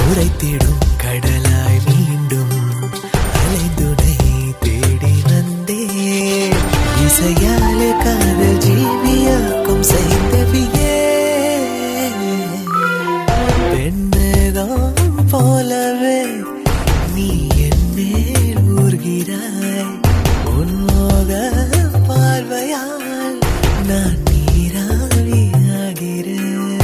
உரைத்திடும் கடலாய் மீண்டும் அலைந்துனை தேடி வந்தேன் இசையாலே காதல் ஜீவியாக்கும் செய்தவியே பெண்மேகம் போலவே நீ என் மேல் ஊர்கிறாய் உன்மோக பார்வையால் நான் நீராவியாகிறேன்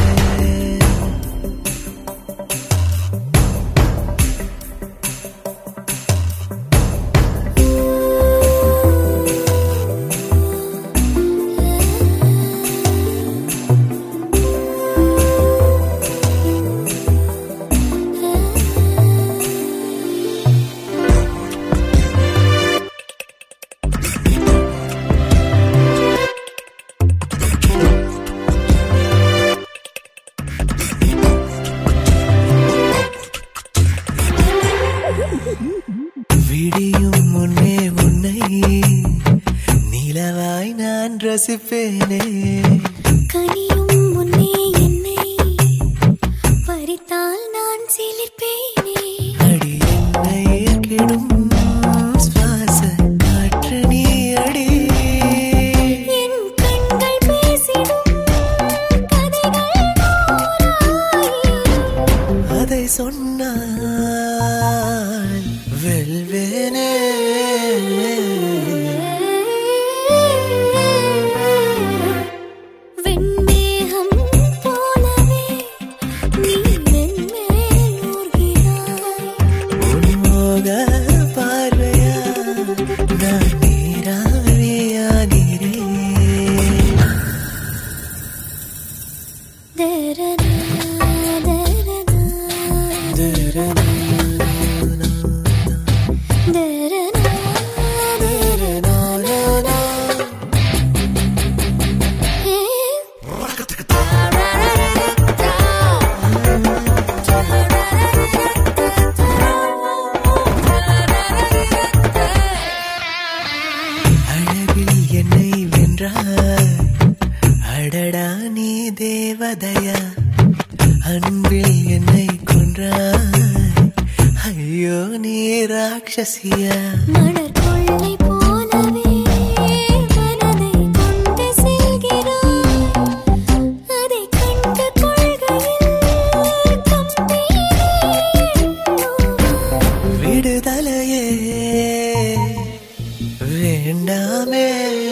விடியும் முன்னே உன்னை நிலவாய் நான் ரசிப்பேனே கனியும் முன்னே என்னை பறித்தால் நான் சிலிர்ப்பேனே அடி என்னை கெடும் சுவாச காற்று நீ அடி என் கண்கள் பேசிடும் கதைகள் நூறாயிரம். அதை சொன்னால் வெல்வேனே வெண்மேகம் போலவே நீ மென்மேல் ஊர்கிறாய். உன்மோக பார்வையா நான் நீராவியாகிறேன் தரனா, தரனா, தரனா, தரனா. ஏ அழகில் என்னை வென்றாய் அடடா நீ தேவதையா அன்பில் என்னை கொன்றாய் ஐயோ நீ ராட்சசியா மலர் கொள்ளை போலவே மனதை கொண்டு செல்கிறாய். அதைக் கண்ட கொள்கையில் கம்பீரே எண்ணுவாய். விடுதலையே வேண்டாமே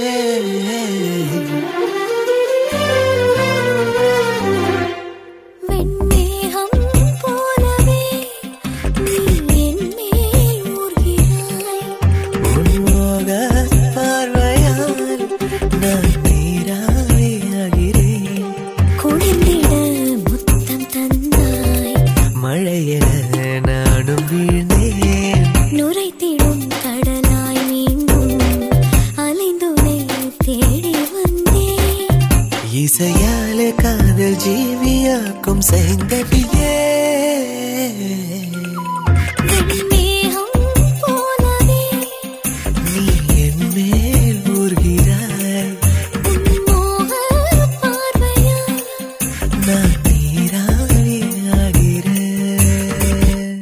வெண்மேகம் போலவே நீ என் மேல் ஊர்கிறாய். உன்மோக பார்வையால் நான் நீராவியாகிறேன் குளிர்ந்திட முத்தம் தந்தாய் மழையென நானும் வீழ்ந்தேன் நுரைத்திடும் கடலாய் மீண்டும் அலைந்துனை தேடி வந்தேன் இசையாலே காதல் ஜீவியாக்கும் செய்தவியே